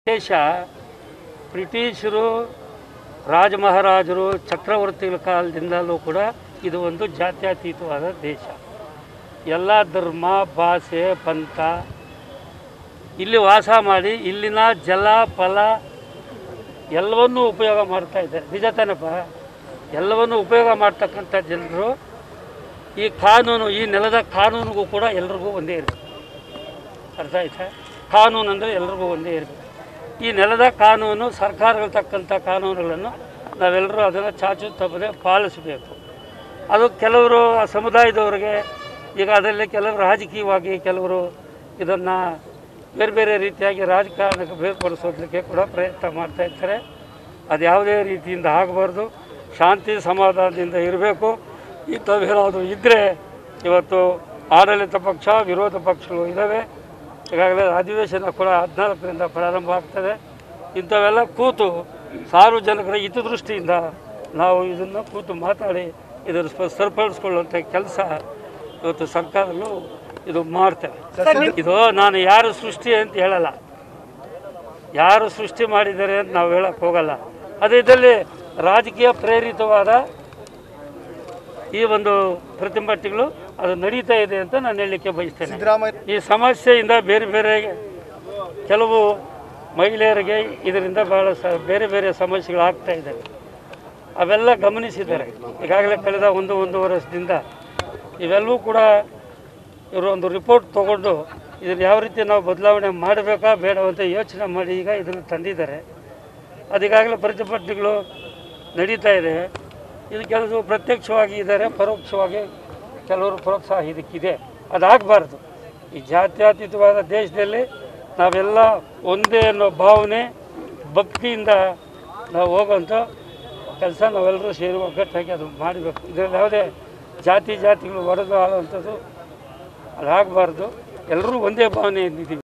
ದೇಶ ಬ್ರಿಟಿಷರು ರಾಜ ಮಹಾರಾಜರು ಚಕ್ರವರ್ತಿಗಳ ಕಾಲದಿಂದಲೂ ಕೂಡ ಇದು ಒಂದು ಜಾತ್ಯತೀತವಾದ ದೇಶ ಎಲ್ಲ ಧರ್ಮ ಭಾಷೆ ಪಂಥ ಇಲ್ಲಿ ವಾಸ ಮಾಡಿ ಇಲ್ಲಿನ ಜಲ ಫಲ ಎಲ್ಲವನ್ನೂ ಉಪಯೋಗ ಮಾಡ್ತಾ ಇದ್ದಾರೆ ನಿಜ ತಾನಪ್ಪ ಎಲ್ಲವನ್ನೂ ಉಪಯೋಗ ಮಾಡ್ತಕ್ಕಂಥ ಜನರು ಈ ಕಾನೂನು ಈ ನೆಲದ ಕಾನೂನಿಗೂ ಕೂಡ ಎಲ್ರಿಗೂ ಒಂದೇ ಇರಬೇಕು ಅರ್ಥ ಆಯ್ತಾ ಕಾನೂನು ಅಂದರೆ ಎಲ್ರಿಗೂ ಒಂದೇ ಇರಬೇಕು ಈ ನೆಲದ ಕಾನೂನು ಸರ್ಕಾರಗಳು ತಕ್ಕಂಥ ಕಾನೂನುಗಳನ್ನು ನಾವೆಲ್ಲರೂ ಅದನ್ನು ಚಾಚು ತಪ್ಪದೆ ಪಾಲಿಸಬೇಕು ಅದು ಕೆಲವರು ಆ ಸಮುದಾಯದವರಿಗೆ ಈಗ ಅದರಲ್ಲಿ ಕೆಲವರು ರಾಜಕೀಯವಾಗಿ ಕೆಲವರು ಇದನ್ನು ಬೇರೆ ಬೇರೆ ರೀತಿಯಾಗಿ ರಾಜಕಾರಣಕ್ಕೆ ಬೇರ್ಪಡಿಸೋದಕ್ಕೆ ಕೂಡ ಪ್ರಯತ್ನ ಮಾಡ್ತಾ ಇರ್ತಾರೆ ಅದು ಯಾವುದೇ ರೀತಿಯಿಂದ ಆಗಬಾರ್ದು ಶಾಂತಿ ಸಮಾಧಾನದಿಂದ ಇರಬೇಕು ಇಂಥವೇನಾದರೂ ಇದ್ದರೆ ಇವತ್ತು ಆಡಳಿತ ಪಕ್ಷ ವಿರೋಧ ಪಕ್ಷಗಳು ಇದ್ದಾವೆ ಈಗಾಗಲೇ ಅಧಿವೇಶನ ಕೂಡ ಹದಿನಾಲ್ಕರಿಂದ ಪ್ರಾರಂಭ ಆಗ್ತದೆ ಇಂಥವೆಲ್ಲ ಕೂತು ಸಾರ್ವಜನಿಕರ ಹಿತದೃಷ್ಟಿಯಿಂದ ನಾವು ಇದನ್ನು ಕೂತು ಮಾತಾಡಿ ಇದನ್ನು ಸ್ಪ- ಸರಿಪಡಿಸ್ಕೊಳ್ಳುವಂಥ ಕೆಲಸ ಇವತ್ತು ಸರ್ಕಾರಗಳು ಇದು ಮಾಡ್ತೇವೆ ಇದು ನಾನು ಯಾರು ಸೃಷ್ಟಿ ಅಂತ ಹೇಳಲ್ಲ ಯಾರು ಸೃಷ್ಟಿ ಮಾಡಿದ್ದಾರೆ ಅಂತ ನಾವು ಹೇಳಕ್ಕೆ ಹೋಗಲ್ಲ ಅದೇ ಇದರಲ್ಲಿ ರಾಜಕೀಯ ಪ್ರೇರಿತವಾದ ಈ ಒಂದು ಪ್ರತಿಭಟನೆಗಳು ಅದು ನಡೀತಾ ಇದೆ ಅಂತ ನಾನು ಹೇಳಲಿಕ್ಕೆ ಬಯಸ್ತೇನೆ ಸಿದ್ದರಾಮಯ್ಯ ಈ ಸಮಸ್ಯೆಯಿಂದ ಬೇರೆ ಬೇರೆ ಕೆಲವು ಮಹಿಳೆಯರಿಗೆ ಇದರಿಂದ ಬಹಳ ಸ ಬೇರೆ ಬೇರೆ ಸಮಸ್ಯೆಗಳು ಆಗ್ತಾ ಇದ್ದಾವೆ ಅವೆಲ್ಲ ಗಮನಿಸಿದ್ದಾರೆ ಈಗಾಗಲೇ ಕಳೆದ ಒಂದು ಒಂದು ವರ್ಷದಿಂದ ಇವೆಲ್ಲವೂ ಕೂಡ ಇವರು ಒಂದು ರಿಪೋರ್ಟ್ ತಗೊಂಡು ಇದನ್ನು ಯಾವ ರೀತಿ ನಾವು ಬದಲಾವಣೆ ಮಾಡಬೇಕಾ ಬೇಡ ಅಂತ ಯೋಚನೆ ಮಾಡಿ ಈಗ ಇದನ್ನು ತಂದಿದ್ದಾರೆ ಅದೀಗಾಗಲೇ ಪ್ರತಿಭಟನೆಗಳು ನಡೀತಾ ಇದೆ ಇದು ಕೆಲವು ಪ್ರತ್ಯಕ್ಷವಾಗಿ ಇದ್ದಾರೆ ಪರೋಕ್ಷವಾಗಿ ಕೆಲವರು ಪ್ರೋತ್ಸಾಹ ಇದಕ್ಕಿದೆ ಅದಾಗಬಾರ್ದು ಈ ಜಾತ್ಯತೀತವಾದ ದೇಶದಲ್ಲಿ ನಾವೆಲ್ಲ ಒಂದೇ ಅನ್ನೋ ಭಾವನೆ ಭಕ್ತಿಯಿಂದ ನಾವು ಹೋಗೋಂಥ ಕೆಲಸ ನಾವೆಲ್ಲರೂ ಸೇರಿ ಒಗ್ಗಟ್ಟಾಗಿ ಅದು ಮಾಡಬೇಕು ಇದರಲ್ಲಿ ಯಾವುದೇ ಜಾತಿ ಜಾತಿಗಳು ಹೊಡೆದು ಆಳುವಂಥದ್ದು ಅದಾಗಬಾರ್ದು ಎಲ್ಲರೂ ಒಂದೇ ಭಾವನೆಯಿಂದಿದ್ದೀವಿ